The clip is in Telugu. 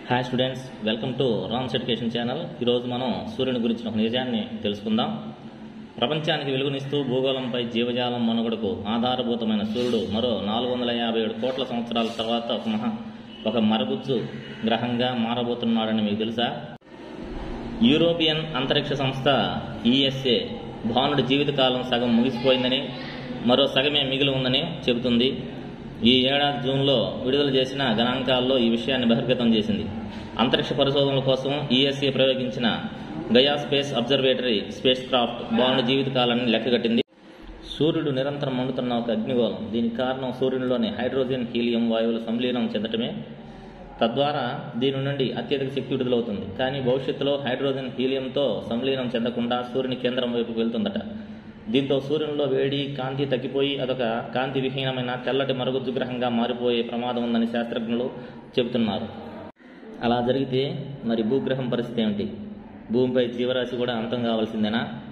hi students welcome to Ram's education channel ఈరోజు మనం సూర్యుని గురించిన ఒక నిజాన్ని తెలుసుకుందాం ప్రపంచానికి వెలుగునిస్తూ భూగోళంపై జీవజాలం మనుగడకు ఆధారభూతమైన సూర్యుడు మరో నాలుగు వందల యాభై ఏడు కోట్ల సంవత్సరాల తర్వాత ఒక మహా ఒక మరబుజ్జు గ్రహంగా మారబోతున్నాడని మీకు తెలుసా యూరోపియన్ అంతరిక్ష సంస్థ ఈఎస్ఏ భానుడి జీవితకాలం సగం ముగిసిపోయిందని మరో సగమే మిగిలి ఉందని చెబుతుంది ఈ ఏడాది జూన్లో విడుదల చేసిన గణాంకాల్లో ఈ విషయాన్ని బహిర్గతం చేసింది అంతరిక్ష పరిశోధనల కోసం ఈఎస్ఏ ప్రయోగించిన Gaia space observatory spacecraft భానుడి జీవితకాలాన్ని లెక్కగట్టింది సూర్యుడు నిరంతరం మండుతున్న ఒక అగ్నిగోళం దీనికి కారణం సూర్యునిలోని హైడ్రోజన్ హీలియం వాయువుల సంలీనం చెందటమే తద్వారా దీని నుండి అత్యధిక శక్తి విడుదలవుతుంది కానీ భవిష్యత్తులో హైడ్రోజన్ హీలియంతో సంలీనం చెందకుండా సూర్యుని కేంద్రం వైపు వెళ్తుందట దీంతో సూర్యునిలో వేడి కాంతి తగ్గిపోయి అదొక కాంతి విహీనమైన తెల్లటి మరుగుజ్జు గ్రహంగా మారిపోయే ప్రమాదం ఉందని శాస్త్రజ్ఞులు చెబుతున్నారు అలా జరిగితే మరి భూగ్రహం పరిస్థితి ఏమిటి భూమిపై జీవరాశి కూడా అంతం కావాల్సిందేనా